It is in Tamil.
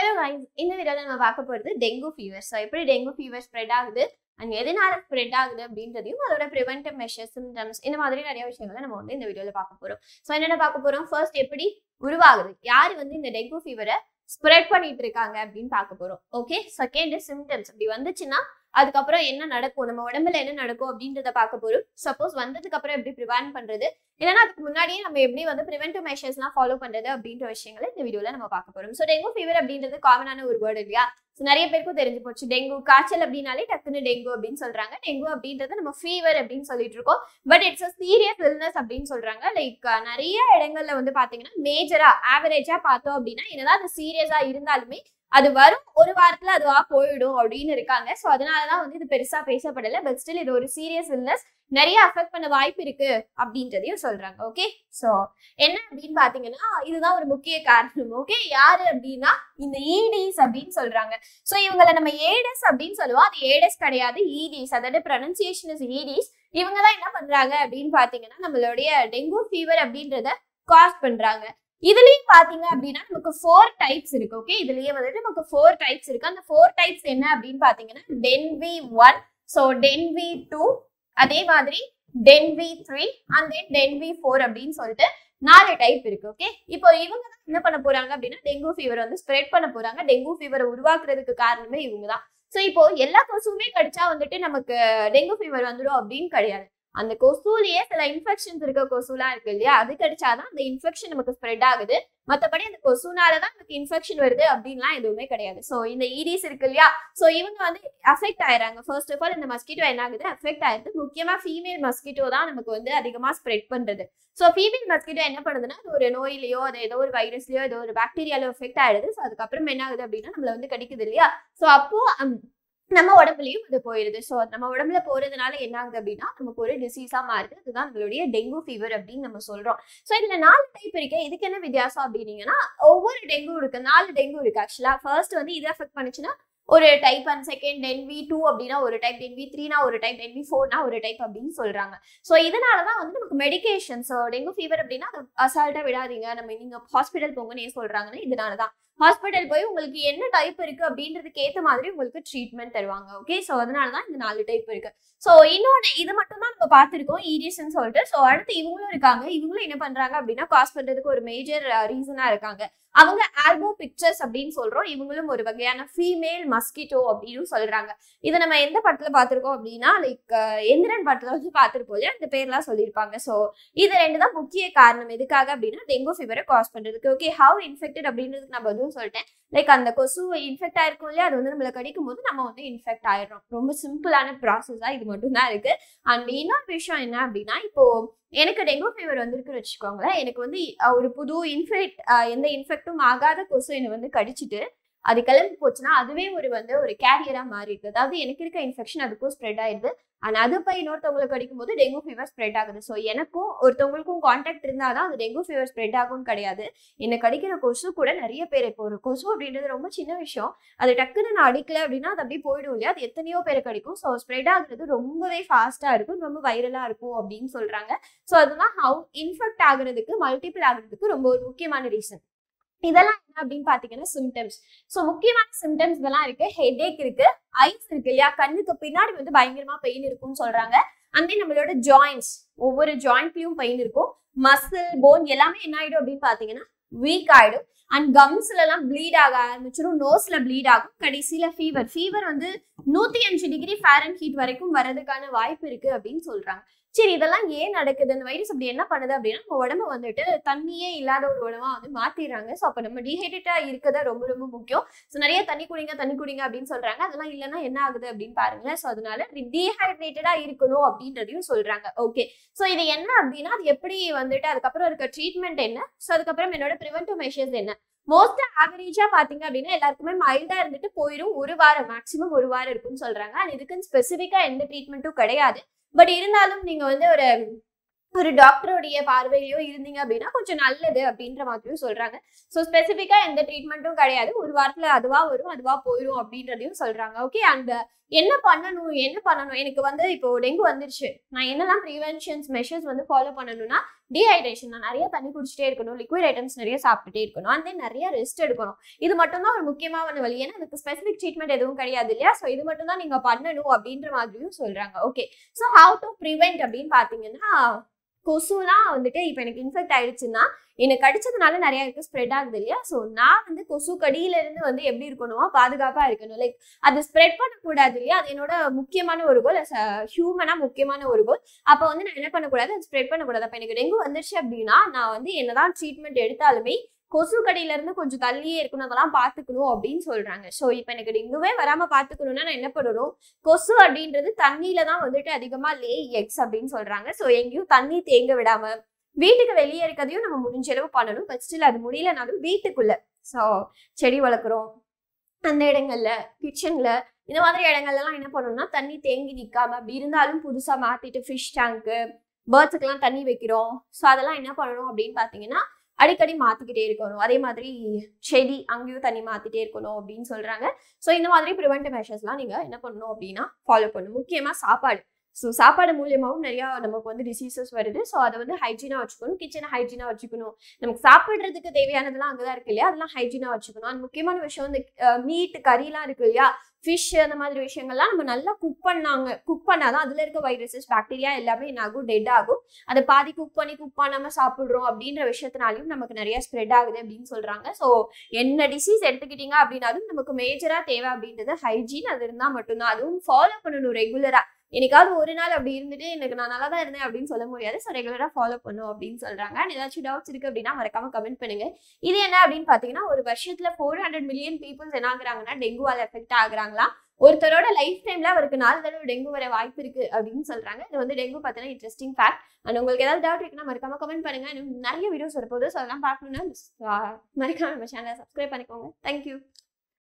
guys, இந்த வீடியோல நம்ம பார்க்க போறது டெங்கு ஃபீவர் ஸோ எப்படி டெங்கு ஃபீவர் ஸ்ப்ரெட் ஆகுது அண்ட் எதனால ஸ்ப்ரெட் ஆகுது அப்படின்றதையும் அதோட ப்ரிவென்டிவ் மெஷர்ஸ் சிம்டம்ஸ் இந்த மாதிரி நிறைய விஷயங்களை நம்ம வந்து இந்த வீடியோல பார்க்க போறோம் ஸோ என்னென்ன பார்க்க போறோம் ஃபர்ஸ்ட் எப்படி உருவாகுது யார் வந்து இந்த டெங்கு ஃபீவரை ஸ்ப்ரெட் பண்ணிட்டு இருக்காங்க அப்படின்னு பார்க்க போறோம் ஓகே செகண்ட் சிம்டம்ஸ் அப்படி வந்துச்சுன்னா அதுக்கப்புறம் என்ன நடக்கும் நம்ம உடம்புல என்ன நடக்கும் அப்படின்றத பார்க்க போறோம் சப்போஸ் வந்ததுக்கு அப்புறம் எப்படி ப்ரிவென்ட் பண்றது இல்லைன்னா அதுக்கு முன்னாடியே நம்ம எப்படி வந்து ப்ரிவென்டிவ் மெஷர்ஸ்லாம் ஃபாலோ பண்றது அப்படின்ற விஷயங்களை இந்த வீடியோல நம்ம பார்க்க போறோம் ஸோ டெங்கு ஃபீவர் அப்படின்றது காமனான ஒரு வேர்டு இல்லையா ஸோ நிறைய பேருக்கும் தெரிஞ்சு போச்சு டெங்கு காய்ச்சல் அப்படின்னாலே டக்குன்னு டெங்கு அப்படின்னு சொல்றாங்க டெங்கு அப்படின்றது நம்ம ஃபீவர் அப்படின்னு சொல்லிட்டு இருக்கோம் but it's a serious illness அப்படின்னு சொல்றாங்க லைக் நிறைய இடங்கள்ல வந்து பாத்தீங்கன்னா மேஜரா ஆவரேஜா பார்த்தோம் அப்படின்னா என்னதான் அது சீரியஸா இருந்தாலுமே அது வரும் ஒரு வாரத்துல அதுவா போயிடும் அப்படின்னு இருக்காங்க ஸோ அதனாலதான் வந்து இது பெருசா பேசப்படல பட் ஸ்டில் இது ஒரு சீரியஸ் இல்னஸ் நிறைய அஃபெக்ட் பண்ண வாய்ப்பு இருக்கு அப்படின்றதையும் சொல்றாங்க ஓகே ஸோ என்ன அப்படின்னு பாத்தீங்கன்னா இதுதான் ஒரு முக்கிய காரணம் ஓகே யாரு அப்படின்னா இந்த ஈடிஸ் அப்படின்னு சொல்றாங்க ஸோ இவங்களை நம்ம ஏடஸ் அப்படின்னு சொல்லுவோம் அது ஏடஸ் கிடையாது ஈடிஸ் அதோட ப்ரொனன்சியேஷன் இஸ் ஈடிஸ் இவங்க தான் என்ன பண்றாங்க அப்படின்னு பாத்தீங்கன்னா நம்மளுடைய டெங்கு ஃபீவர் அப்படின்றத காஸ் பண்றாங்க இதுலயும் பாத்தீங்க அப்படின்னா நமக்கு ஃபோர் டைப்ஸ் இருக்கு ஓகே இதுலயே வந்துட்டு நமக்கு ஃபோர் டைப்ஸ் இருக்கு அந்த ஃபோர் டைப்ஸ் என்ன அப்படின்னு பாத்தீங்கன்னா DENV one so DENV two அதே மாதிரி DENV three and then DENV four அப்படின்னு சொல்லிட்டு நாலு டைப் இருக்கு ஓகே இப்போ இவங்க தான் என்ன பண்ண போறாங்க அப்படின்னா டெங்கு ஃபீவர் வந்து ஸ்ப்ரெட் பண்ண போறாங்க டெங்கு ஃபீவரை உருவாக்குறதுக்கு காரணமே இவங்க தான் ஸோ இப்போ எல்லா கொசுவுமே கடிச்சா வந்துட்டு நமக்கு டெங்கு ஃபீவர் வந்துடும் அப்படின்னு கிடையாது அந்த கொசுலயே சில இன்ஃபெக்ஷன்ஸ் இருக்க கொசுலாம் இருக்கு இல்லையா அது கடிச்சாதான் அந்த இன்ஃபெக்ஷன் நமக்கு ஸ்ப்ரெட் ஆகுது மற்றபடி அந்த கொசுனால தான் நமக்கு இன்ஃபெக்ஷன் வருது அப்படின்லாம் எதுவுமே கிடையாது ஸோ இந்த ஈடிஸ் இருக்கு இல்லையா ஸோ இவங்க வந்து அஃபெக்ட் ஆயிடுறாங்க ஃபர்ஸ்ட் ஆஃப் ஆல் இந்த மஸ்கிட்டோ என்ன ஆகுது அஃபெக்ட் ஆயிருது முக்கியமா ஃபீமேல் மஸ்கிட்டோ தான் நமக்கு வந்து அதிகமாக ஸ்ப்ரெட் பண்றது ஸோ ஃபீமேல் மஸ்கிட்டோ என்ன பண்ணுதுன்னா அது ஒரு நோயிலையோ அது ஏதோ ஒரு வைரஸ்லயோ ஏதோ ஒரு பாக்டீரியாலோ எஃபெக்ட் ஆயிடுது ஸோ அதுக்கப்புறம் என்ன ஆகுது அப்படின்னா நம்மள வந்து கடிக்குது இல்லையா ஸோ அப்போ நம்ம உடம்புலயும் அது போயிருது ஸோ நம்ம உடம்புல போறதுனால என்ன ஆகுது அப்படின்னா நமக்கு ஒரு டிசீஸா மாறுது அதுதான் நம்மளுடைய டெங்கு ஃபீவர் அப்படின்னு நம்ம சொல்றோம் ஸோ இதுல நாலு டைப் இருக்கு இதுக்கு என்ன வித்தியாசம் அப்படின்னீங்கன்னா ஒவ்வொரு டெங்கு இருக்கு நாலு டெங்கு இருக்கு ஆக்சுவலா ஃபர்ஸ்ட் வந்து இது அஃபெக்ட் பண்ணுச்சுன்னா ஒரு type and second DENV two அப்படின்னா ஒரு டைப் டென்வி த்ரீனா ஒரு டைப் டென்வி ஃபோர்னா ஒரு டைப் அப்படின்னு சொல்றாங்க ஸோ இதனால தான் வந்து நமக்கு மெடிகேஷன் ஸோ டெங்கு ஃபீவர் அப்படின்னா அதை அசால்ட்டா விடாதீங்க நம்ம நீங்க ஹாஸ்பிட்டல் போங்கன்னு ஏன் சொல்றாங்கன்னா இதனால தான் ஹாஸ்பிட்டல் போய் உங்களுக்கு என்ன டைப் இருக்கு அப்படின்றதுக்கு ஏற்ற மாதிரி உங்களுக்கு ட்ரீட்மெண்ட் தருவாங்க ஓகே ஸோ அதனால தான் இந்த நாலு டைப் இருக்கு ஸோ இன்னொன்று இது மட்டும் தான் நம்ம பார்த்துருக்கோம் ஈடியஸ்ன்னு சொல்லிட்டு ஸோ அடுத்து இவங்களும் இருக்காங்க இவங்களும் என்ன பண்றாங்க அப்படின்னா காஸ் பண்றதுக்கு ஒரு மேஜர் ரீசனா இருக்காங்க அவங்க ஆல்போ பிக்சர்ஸ் அப்படின்னு சொல்றோம் இவங்களும் ஒரு வகையான ஃபீமேல் மஸ்கிட்டோ அப்படின்னு சொல்றாங்க இதை நம்ம எந்த படத்துல பார்த்திருக்கோம் அப்படின்னா லைக் எந்திரன் படத்துல வந்து பார்த்திருப்போம் இல்லையா இந்த பேர்லாம் சொல்லியிருப்பாங்க ஸோ இது ரெண்டு தான் முக்கிய காரணம் எதுக்காக அப்படின்னா டெங்கு ஃபீவரை காஸ் பண்றதுக்கு ஓகே ஹவு இன்ஃபெக்டட் அப்படின்றதுக்கு நான் பதிலும் சொல்லிட்டேன் லைக் அந்த கொசு இன்ஃபெக்ட் ஆயிருக்கும் இல்லையா அது வந்து நம்மளை கடிக்கும் போது நம்ம வந்து இன்ஃபெக்ட் ஆயிடுறோம் ரொம்ப சிம்பிளான ப்ராசஸா இது மட்டும் தான் இருக்கு அண்ட் இன்னொரு விஷயம் என்ன அப்படின்னா இப்போ எனக்கு டெங்கு ஃபீவர் வந்திருக்குன்னு வச்சுக்கோங்களேன் எனக்கு வந்து ஒரு புது இன்ஃபெக்ட் எந்த இன்ஃபெக்டும் ஆகாத கொசு என்னை வந்து கடிச்சிட்டு அது கிளம்பி போச்சுன்னா அதுவே ஒரு வந்து ஒரு கேரியரா மாறிடுது அதாவது எனக்கு இருக்க இன்ஃபெக்ஷன் அதுக்கும் ஸ்ப்ரெட் ஆயிடுது அண்ட் அது போய் இன்னொருத்தவங்களுக்கு கடிக்கும் போது டெங்கு ஃபீவர் ஸ்ப்ரெட் ஆகுது ஸோ எனக்கும் ஒருத்தவங்களுக்கும் காண்டாக்ட் இருந்தால் தான் அது டெங்கு ஃபீவர் ஸ்ப்ரெட் ஆகும்னு கிடையாது என்னை கடிக்கிற கொசு கூட நிறைய பேர் இப்போ ஒரு கொசு அப்படின்றது ரொம்ப சின்ன விஷயம் அது டக்குன்னு நான் அடிக்கல அப்படின்னா அது அப்படியே போயிடும் இல்லையா அது எத்தனையோ பேரை கடிக்கும் ஸோ ஸ்ப்ரெட் ஆகுறது ரொம்பவே ஃபாஸ்ட்டாக இருக்கும் ரொம்ப வைரலாக இருக்கும் அப்படின்னு சொல்கிறாங்க ஸோ அதுதான் ஹவு இன்ஃபெக்ட் ஆகுறதுக்கு மல்டிபிள் ஆகுறதுக்கு ரொம்ப ஒரு முக்கியமான ரீசன் இதெல்லாம் என்ன அப்படின்னு பாத்தீங்கன்னா சிம்டம்ஸ் ஸோ முக்கியமான சிம்டம்ஸ் இதெல்லாம் இருக்கு ஹெட்ஏக் இருக்கு ஐஸ் இருக்கு இல்லையா கண்ணுக்கு பின்னாடி வந்து பயங்கரமா பெயின் இருக்கும்னு சொல்றாங்க அந்த நம்மளோட ஜாயின்ஸ் ஒவ்வொரு ஜாயிண்ட்லயும் பெயின் இருக்கும் மசில் போன் எல்லாமே என்ன ஆயிடும் அப்படின்னு பாத்தீங்கன்னா வீக் ஆயிடும் அண்ட் கம்ஸ்ல எல்லாம் ப்ளீட் ஆக ஆரம்பிச்சிடும் நோஸ்ல ப்ளீட் ஆகும் கடைசியில ஃபீவர் ஃபீவர் வந்து நூத்தி அஞ்சு டிகிரி ஃபேரன் ஹீட் வரைக்கும் வரதுக்கான வாய்ப்பு இருக்கு அப்படின்னு சொல்றாங்க சரி இதெல்லாம் ஏன் நடக்குது அந்த வைரஸ் அப்படி என்ன பண்ணுது அப்படின்னா நம்ம உடம்பு வந்துட்டு தண்ணியே இல்லாத ஒரு உடம்பா வந்து மாத்திடுறாங்க ஸோ அப்போ நம்ம டீஹைட்ரேட்டா இருக்கதா ரொம்ப ரொம்ப முக்கியம் ஸோ நிறைய தண்ணி குடிங்க தண்ணி குடிங்க அப்படின்னு சொல்றாங்க அதெல்லாம் இல்லைன்னா என்ன ஆகுது அப்படின்னு பாருங்க ஸோ அதனால டீஹைட்ரேட்டடா இருக்கணும் அப்படின்றதையும் சொல்றாங்க ஓகே ஸோ இது என்ன அப்படின்னா அது எப்படி வந்துட்டு அதுக்கப்புறம் இருக்க ட்ரீட்மெண்ட் என்ன ஸோ அதுக்கப்புறம் என்னோட ப்ரிவென்டிவ் மெஷர்ஸ் என்ன மோஸ்டா ஆவரேஜா பாத்தீங்க அப்படின்னா எல்லாருக்குமே மைல்டா இருந்துட்டு போயிடும் ஒரு வாரம் மேக்ஸிமம் ஒரு வாரம் இருக்குன்னு சொல்றாங்க அண்ட் இதுக்குன்னு ஸ்பெசிஃபிக்கா எந்த ட்ரீட்மெண்ட்டும் கிடையாது பட் இருந்தாலும் நீங்க வந்து ஒரு ஒரு டாக்டருடைய பார்வையிலயோ இருந்தீங்க அப்படின்னா கொஞ்சம் நல்லது அப்படின்ற மாதிரியும் சொல்றாங்க ஸோ ஸ்பெசிஃபிக்கா எந்த ட்ரீட்மெண்ட்டும் கிடையாது ஒரு வாரத்துல அதுவா வரும் அதுவா போயிடும் அப்படின்றதையும் சொல்றாங்க ஓகே அண்ட் என்ன பண்ணணும் என்ன பண்ணணும் எனக்கு வந்து இப்போ டெங்கு வந்துருச்சு நான் என்னெல்லாம் ப்ரிவென்ஷன்ஸ் மெஷர்ஸ் வந்து ஃபாலோ பண்ணணும்னா டீஹைட்ரேஷன் நான் நிறைய தண்ணி குடிச்சிட்டே இருக்கணும் லிக்விட் ஐட்டம்ஸ் நிறைய சாப்பிட்டுட்டே இருக்கணும் அண்ட் தென் நிறைய ரெஸ்ட் எடுக்கணும் இது மட்டும் தான் ஒரு முக்கியமான வழி ஏன்னா அதுக்கு ஸ்பெசிஃபிக் ட்ரீட்மெண்ட் எதுவும் கிடையாது இல்லையா ஸோ இது மட்டும் தான் நீங்க பண்ணணும் அப்படின்ற மாதிரியும் சொல்றாங்க okay so how to prevent அப்படின்னு பார்த்தீங்கன்னா கொசுலாம் வந்துட்டு இப்போ எனக்கு இன்ஃபெக்ட் ஆயிடுச்சுன்னா எனக்கு கடிச்சதுனால நிறைய இருக்கு ஸ்ப்ரெட் ஆகுது இல்லையா ஸோ நான் வந்து கொசு கடியில இருந்து வந்து எப்படி இருக்கணுமா பாதுகாப்பா இருக்கணும் லைக் அது ஸ்ப்ரெட் பண்ணக்கூடாது இல்லையா அது என்னோட முக்கியமான ஒரு கோல் ஹியூமனா முக்கியமான ஒரு கோல் அப்போ வந்து நான் என்ன பண்ணக்கூடாது அது ஸ்ப்ரெட் பண்ணக்கூடாது அப்போ எனக்கு டெங்கு வந்துருச்சு அப்படின்னா நான் வந்து என்னதான் ட்ரீட்மெண்ட் எடுத்தாலுமே கொசு கடியில இருந்து கொஞ்சம் தள்ளியே இருக்கணும் அதெல்லாம் பார்த்துக்கணும் அப்படின்னு சொல்றாங்க ஸோ இப்போ எனக்கு டெங்குவே வராம பார்த்துக்கணும்னா நான் என்ன பண்ணணும் கொசு அப்படின்றது தண்ணியில தான் வந்துட்டு அதிகமா லே எக்ஸ் அப்படின்னு சொல்றாங்க ஸோ எங்கேயும் தண்ணி தேங்க விடாம வீட்டுக்கு வெளியே இருக்கதையும் நம்ம முடிஞ்ச அளவு பண்ணணும் பட் ஸ்டில் அது முடியலனாலும் வீட்டுக்குள்ள ஸோ செடி வளர்க்குறோம் அந்த இடங்கள்ல கிச்சன்ல இந்த மாதிரி இடங்கள்லாம் என்ன பண்ணணும்னா தண்ணி தேங்கி நிற்காம அப்படி இருந்தாலும் புதுசா மாத்திட்டு ஃபிஷ் டேங்க்கு பேர்ட்ஸுக்கெல்லாம் தண்ணி வைக்கிறோம் ஸோ அதெல்லாம் என்ன பண்ணணும் அப்படின்னு பார்த்தீங்கன்னா அடிக்கடி மாத்திக்கிட்டே இருக்கணும் அதே மாதிரி செடி அங்கேயும் தண்ணி மாத்திட்டே இருக்கணும் அப்படின்னு சொல்றாங்க ஸோ இந்த மாதிரி ப்ரிவென்டிவ் மெஷர்ஸ்லாம் நீங்க என்ன பண்ணணும் அப்படின்னா ஃபாலோ பண்ணணும் முக்கியமா சாப்பாடு ஸோ சாப்பாடு மூலியமாகவும் நிறையா நமக்கு வந்து டிசீசஸ் வருது ஸோ அதை வந்து ஹைஜீனாக வச்சுக்கணும் கிச்சனை ஹைஜீனாக வச்சுக்கணும் நமக்கு சாப்பிட்றதுக்கு தேவையானதெல்லாம் அங்கே தான் இருக்கு இல்லையா அதெல்லாம் ஹைஜீனாக வச்சுக்கணும் அந்த முக்கியமான விஷயம் இந்த மீட் கறிலாம் இருக்கு இல்லையா ஃபிஷ் அந்த மாதிரி விஷயங்கள்லாம் நம்ம நல்லா குக் பண்ணாங்க குக் பண்ணாதான் அதில் இருக்க வைரஸஸ் பாக்டீரியா எல்லாமே என்ன ஆகும் டெட் ஆகும் அதை பாதி குக் பண்ணி குக் பண்ணாமல் சாப்பிட்றோம் அப்படின்ற விஷயத்தினாலையும் நமக்கு நிறைய ஸ்ப்ரெட் ஆகுது அப்படின்னு சொல்கிறாங்க ஸோ என்ன டிசீஸ் எடுத்துக்கிட்டீங்க அப்படின்னாலும் நமக்கு மேஜராக தேவை அப்படின்றது ஹைஜீன் அது இருந்தால் மட்டும்தான் அதுவும் ஃபாலோ பண்ணணும் ரெகுலராக என்னைக்காவது ஒரு நாள் அப்படி இருந்துட்டு எனக்கு நான் நல்லா தான் இருந்தேன் அப்படின்னு சொல்ல முடியாது ஸோ ரெகுலராக ஃபாலோ பண்ணும் அப்படின்னு சொல்றாங்க அண்ட் ஏதாச்சும் டவுட்ஸ் இருக்கு அப்படின்னா மறக்காம கமெண்ட் பண்ணுங்க இது என்ன அப்படின்னு பார்த்தீங்கன்னா ஒரு வருஷத்துல ஃபோர் ஹண்ட்ரட் மில்லியன் பீப்புள்ஸ் என்ன ஆகுறாங்கன்னா டெங்குவால் எஃபெக்ட் ஆகுறாங்களா ஒருத்தரோட லைஃப் டைம்ல அவருக்கு நாலு தடவை டெங்கு வர வாய்ப்பு இருக்கு அப்படின்னு சொல்றாங்க இது வந்து டெங்கு பார்த்தீங்கன்னா இன்ட்ரெஸ்டிங் ஃபேக்ட் அண்ட் உங்களுக்கு ஏதாவது டவுட் இருக்குன்னா மறக்காம கமெண்ட் பண்ணுங்க இன்னும் நிறைய வீடியோஸ் வரப்போகுது ஸோ அதெல்லாம் பார்க்கணும்னா மறக்காம நம்ம சேனலை சப்ஸ்கிரைப் பண்ணிக்கோங்க தேங்க்யூ